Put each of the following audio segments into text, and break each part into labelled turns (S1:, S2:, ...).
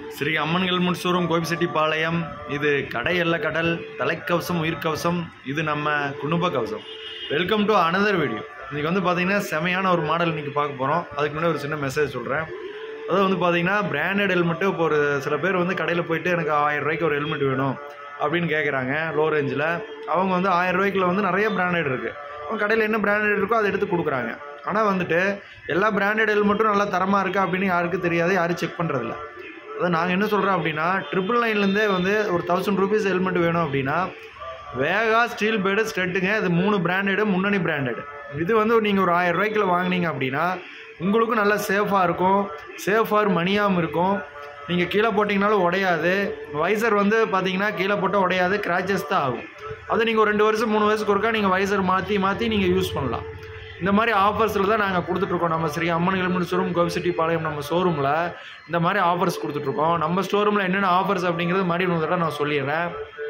S1: Sri Amman helmet showroom Gobichettipalayam இது கடை எல்ல கடல் தலைக்கவசம் உயிர்க்கவசம் இது நம்ம குடும்ப கவசம் வெல்கம் டு அனதர் வீடியோ இன்றைக்கி வந்து பார்த்தீங்கன்னா செமையான ஒரு மாடல் இன்றைக்கி பார்க்க போகிறோம் அதுக்கு முன்னாடி ஒரு சின்ன மெசேஜ் சொல்கிறேன் அதாவது வந்து பார்த்தீங்கன்னா பிராண்டட் ஹெல்மெட்டு இப்போ ஒரு சில பேர் வந்து கடையில் போயிட்டு எனக்கு ஆயிரம் ரூபாய்க்கு ஒரு ஹெல்மெட் வேணும் அப்படின்னு கேட்குறாங்க லோ ரேஞ்சில் அவங்க வந்து ஆயிரம் ரூபாய்க்குள்ள வந்து நிறைய பிராண்டட் இருக்குது அவங்க கடையில் என்ன பிராண்டட் இருக்கோ அதை எடுத்து கொடுக்குறாங்க ஆனால் வந்துட்டு எல்லா பிராண்டட் ஹெல்மெட்டும் நல்லா தரமாக இருக்கா அப்படின்னு யாருக்கும் தெரியாது யாரும் செக் பண்ணுறதில்ல அதான் நாங்கள் என்ன சொல்கிறோம் அப்படின்னா ட்ரிபிள் நைன்லேருந்தே வந்து ஒரு தௌசண்ட் ருபீஸ் ஹெல்மெட் வேணும் அப்படின்னா வேகா ஸ்டீல் பேடு ஸ்டெட்டுங்க இது மூணு பிராண்டடு முன்னணி பிராண்டடு இது வந்து நீங்கள் ஒரு ஆயிரம் ரூபாய்க்குள்ள வாங்குனீங்க அப்படின்னா உங்களுக்கும் நல்லா சேஃபாக இருக்கும் சேஃபாக மணியாகவும் இருக்கும் நீங்கள் கீழே போட்டிங்கனாலும் உடையாது வைசர் வந்து பார்த்தீங்கன்னா கீழே போட்டால் உடையாது கிராச்சஸ் தான் ஆகும் அது நீங்கள் ஒரு ரெண்டு வருஷம் மூணு வருஷத்துக்கு ஒருக்கா நீங்கள் வைசர் மாற்றி மாற்றி நீங்கள் யூஸ் பண்ணலாம் இந்த மாதிரி ஆஃபர்ஸில் தான் நாங்கள் கொடுத்துட்ருக்கோம் நம்ம Shri Amman helmet showroom Gobichettipalayam நம்ம ஷோரூமில் இந்த மாதிரி ஆஃபர்ஸ் கொடுத்துட்ருக்கோம் நம்ம ஸ்டோரூமில் என்னென்ன ஆஃபர்ஸ் அப்படிங்கிறது மாதிரி இன்னொரு தடவை நான் சொல்லிடுறேன்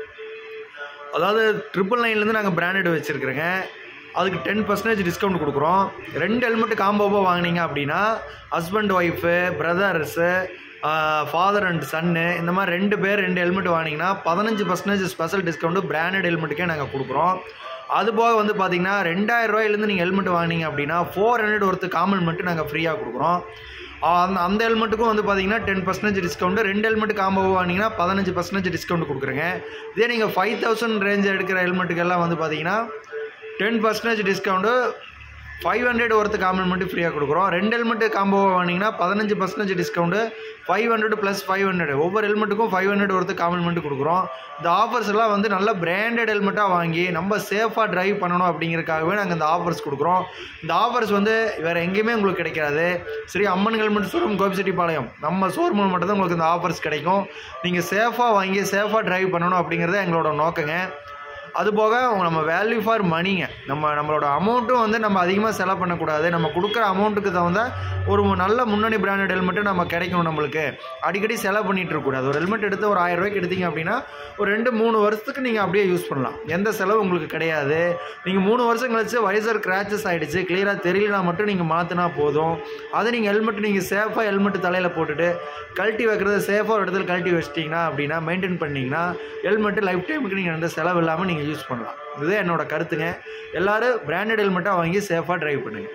S1: அதாவது ட்ரிபிள் நைன்லேருந்து நாங்கள் பிராண்டட் வச்சுருக்குறேங்க அதுக்கு டென் பர்சன்டேஜ் டிஸ்கவுண்ட் கொடுக்குறோம் ரெண்டு ஹெல்மெட் காம்போவாக வாங்கினீங்க அப்படின்னா husband wife brothers father and son இந்த மாதிரி ரெண்டு பேர் ரெண்டு ஹெல்மெட் வாங்கினீங்கன்னா பதினஞ்சு பர்சன்டேஜ் ஸ்பெஷல் டிஸ்கவுண்ட்டு பிராண்டட் ஹெல்மெட்டுக்கே நாங்கள் கொடுக்குறோம் அது போக வந்து பார்த்தீங்கன்னா ரெண்டாயிரம் ரூபாயிலேருந்து நீங்கள் ஹெல்மெட் வாங்கினீங்க அப்படின்னா ஃபோர் ஹண்ட்ரட் ஒருத்து காமல் மட்டும் நாங்கள் ஃப்ரீயாக கொடுக்குறோம் அந்த அந்த ஹெல்மெட்டுக்கும் வந்து பார்த்தீங்கன்னா டென் பர்சன்டேஜ் டிஸ்கவுண்ட் ரெண்டு ஹெல்மெட் காம்போ வாங்கினீங்கன்னா பதினஞ்சு பர்சன்டேஜ் டிஸ்கவுண்ட் கொடுக்குறேங்க இதே நீங்கள் ஃபைவ் தௌசண்ட் ரேஞ்ச் எடுக்கிற ஹெல்மெட்டுக்கெல்லாம் வந்து பார்த்தீங்கன்னா ten percentage discount five hundred ஒருத்து காம்ப்ளிமெண்ட்டு ஃப்ரீயாக கொடுக்குறோம் ரெண்டு ஹெல்மெட்டு காம்போ வாங்கினீங்கன்னா பதினஞ்சு percentage discount five hundred plus five hundred ஒவ்வொரு ஹெல்மெட்டுக்கும் ஃபைவ் ஹண்ட்ரட் ஒருத்து காம்ப்ளிமெண்ட் கொடுக்குறோம் இந்த ஆஃபர்ஸ் எல்லாம் வந்து நல்ல பிராண்டட் ஹெல்மெட்டாக வாங்கி நம்ம சேஃபாக ட்ரைவ் பண்ணணும் அப்படிங்கிறதுக்காகவே நாங்கள் இந்த ஆஃபர்ஸ் கொடுக்குறோம் இந்த ஆஃபர்ஸ் வந்து வேறு எங்கேயுமே உங்களுக்கு கிடைக்காது சரி அம்மன் ஹெல்மெட் ஷோரூம் கோபிச்செட்டிப்பாளையம் நம்ம ஷோரூமில் மட்டும் தான் உங்களுக்கு இந்த ஆஃபர்ஸ் கிடைக்கும் நீங்கள் சேஃபாக வாங்கி சேஃபாக ட்ரைவ் பண்ணணும் அப்படிங்கிறது எங்களோட நோக்கங்க அதுபோக நம்ம வேல்யூ ஃபார் மணிங்க நம்ம நம்மளோட அமௌண்ட்டும் வந்து நம்ம அதிகமாக செலவு பண்ணக்கூடாது நம்ம கொடுக்குற அமௌண்ட்டுக்கு தகுந்த ஒரு நல்ல முன்னணி பிராண்டட் ஹெல்மெட்டு நம்ம கிடைக்கணும் நம்மளுக்கு அடிக்கடி செலவு பண்ணிகிட்டு இருக்கக்கூடாது ஒரு ஹெல்மெட் எடுத்து ஒரு ஆயிரம் ரூபாய்க்கு எடுத்தீங்க அப்படின்னா ஒரு ரெண்டு மூணு வருஷத்துக்கு நீங்கள் அப்படியே யூஸ் பண்ணலாம் எந்த செலவு உங்களுக்கு கிடையாது நீங்கள் மூணு வருஷம் கழிச்சு வைசர் கிராச்சஸ் ஆகிடுச்சு கிளியராக தெரியலனா மட்டும் நீங்கள் மாற்றினா போதும் அதை நீங்கள் ஹெல்மெட் நீங்கள் சேஃபாக ஹெல்மெட் தலையில் போட்டுட்டு கழட்டி வைக்கிறது சேஃபாக ஒரு இடத்துல கழட்டி வச்சிட்டிங்கன்னா அப்படின்னா மெயின்டைன் பண்ணிங்கன்னா ஹெல்மெட்டு லைஃப் டைமுக்கு நீங்கள் எந்த செலவு இல்லாமல் நீங்கள் யூஸ் பண்ணலாம் இதுவே என்னோட கருத்துங்க எல்லோரும் பிராண்டட் ஹெல்மெட்டாக வாங்கி சேஃபாக ட்ரைவ் பண்ணுங்கள்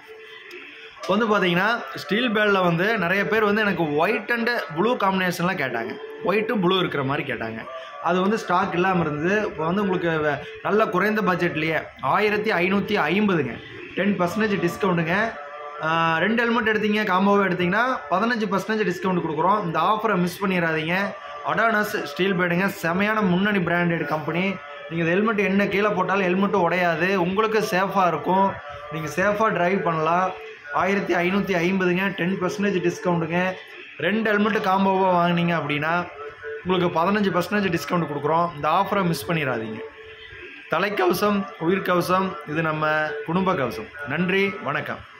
S1: இப்போ வந்து பார்த்தீங்கன்னா ஸ்டீல் பேலில் வந்து நிறைய பேர் வந்து எனக்கு ஒயிட் அண்டு ப்ளூ காம்பினேஷன்லாம் கேட்டாங்க ஒயிட்டு ப்ளூ இருக்கிற மாதிரி கேட்டாங்க அது வந்து ஸ்டாக் இல்லாமல் இருந்தது இப்போ வந்து உங்களுக்கு வ- நல்ல குறைந்த பட்ஜெட்லேயே ஆயிரத்தி ஐநூற்றி ஐம்பதுங்க டென் பர்சன்டேஜ் டிஸ்கவுண்ட்டுங்க ஆஹ் ரெண்டு ஹெல்மெட் எடுத்தீங்க காம்போவாக எடுத்தீங்கன்னா பதினஞ்சு பர்சன்டேஜ் டிஸ்கவுண்ட் கொடுக்குறோம் இந்த ஆஃபரை மிஸ் பண்ணிடாதீங்க அடானஸ் ஸ்டீல் பேடுங்க செமையான முன்னணி பிராண்டட் கம்பெனி நீங்கள் இந்த ஹெல்மெட் என்ன கீழே போட்டாலும் ஹெல்மெட்டும் உடையாது உங்களுக்கு சேஃபாக இருக்கும் நீங்கள் சேஃபாக டிரைவ் பண்ணலாம் ஆயிரத்தி ஐநூற்றி ஐம்பதுங்க டென் பர்சன்டேஜ் டிஸ்கவுண்ட்டுங்க ரெண்டு ஹெல்மெட்டு காம்போவாக வாங்கினீங்க அப்படின்னா உங்களுக்கு பதினஞ்சு பர்சன்டேஜ் டிஸ்கவுண்ட் கொடுக்குறோம் இந்த ஆஃபரை மிஸ் பண்ணிடாதீங்க தலைக்கவசம் உயிர்க்கவசம் இது நம்ம குடும்ப கவசம் நன்றி வணக்கம்